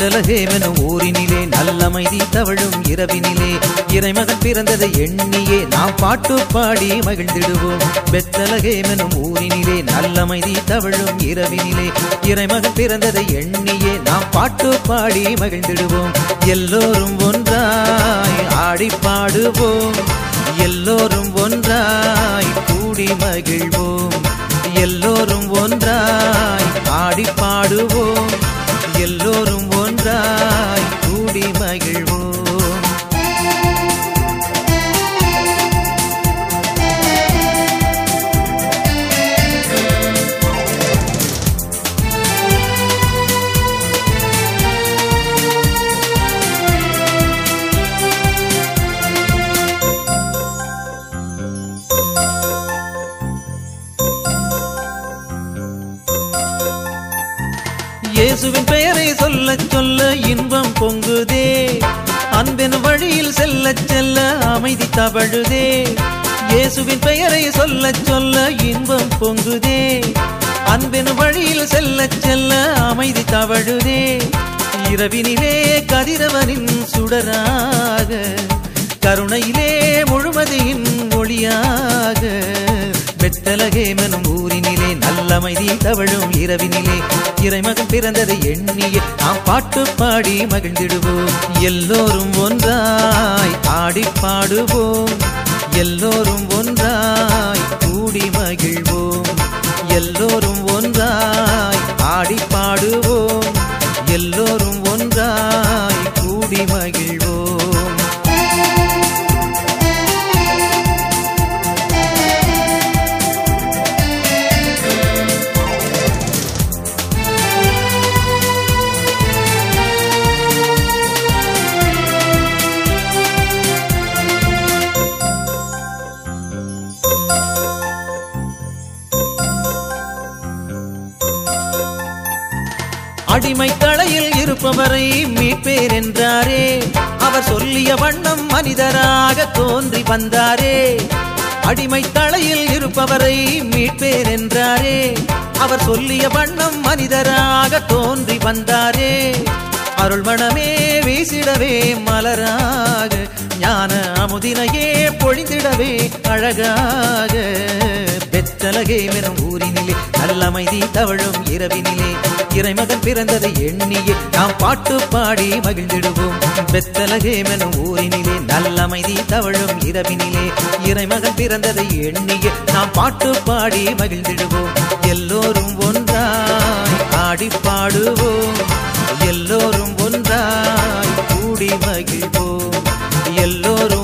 பெத்தலகேமெனும் ஊரினிலே நல்லமைதி தவழும் இரவினிலே இறைமகன் பிறந்ததை எண்ணியே நாம் பாட்டு பாடி மகிழ்ந்திடுவோம் பெத்தலகேமெனும் ஊரினிலே நல்லமைதி தவழும் இரவினிலே இறைமகன் பிறந்ததை எண்ணியே நாம் பாட்டு பாடி மகிழ்ந்திடுவோம் எல்லோரும் ஒன்றாய் ஆடி பாடுவோம் எல்லோரும் ஒன்றாய் கூடி மகிழ்வோம் எல்லோரும் ஒன்றாய் ஆடி பாடுவோம் எல்லோரும் ஒன்றாய் கூடி மகிழ்வோம் இயேசுவின் பெயரை சொல்ல சொல்ல இன்பம் பொங்குதே அன்பின் வழியில் செல்ல செல்ல அமைதி தவழுதே இயேசுவின் பெயரை சொல்ல சொல்ல இன்பம் பொங்குதே அன்பின் வழியில் செல்ல செல்ல அமைதி தவழுதே இரவினிலே கதிரவனின் சுடராக கருணையிலே முழுமதியின் ஒளியாக வெத்தலகேமெனும் ஊரினிலே நல்லமைதி தவழும் இரவினிலே இறைமகன் பிறந்ததை எண்ணிய நாம் பாட்டு பாடி மகிழ்ந்திடுவோம் எல்லோரும் ஒன்றாய் ஆடி பாடுவோம் எல்லோரும் ஒன்றாய் கூடி மகிழ்வோம் எல்லோரும் ஒன்றாய் ஆடி பாடுவோம் எல்லோரும் ஒன்றாய் கூடி மகிழ்வோம் அடிமை தலையில் இருப்பவரை மீட்பேர் என்றாரே அவர் சொல்லிய வண்ணம் மனிதராக தோன்றி வந்தாரே அடிமை தலையில் இருப்பவரை மீட்பேர் என்றாரே அவர் சொல்லிய வண்ணம் மனிதராக தோன்றி வந்தாரே அருள்மணமே வீசிடவே மலராக ஞான அமுதினையே பொழிந்திடவே அழகாக பெத்தலகே மெனும் ஊரினிலே நல்லமைதி தவழும் இரவினிலே இறைமகன் பிறந்ததை எண்ணியே நாம் பாட்டு பாடி மகிழ்ந்திடுவோம் பெத்தலகே மெனும் ஊரினிலே நல்லமைதி தவழும் இரவினிலே இறைமகன் பிறந்ததை எண்ணியே நாம் பாட்டு பாடி மகிழ்ந்திடுவோம் எல்லோரும் ஒன்றாய் ஆடி பாடுவோம் எல்லோரும் ஒன்றாய் கூடி மகிழ்வோம் எல்லோரும்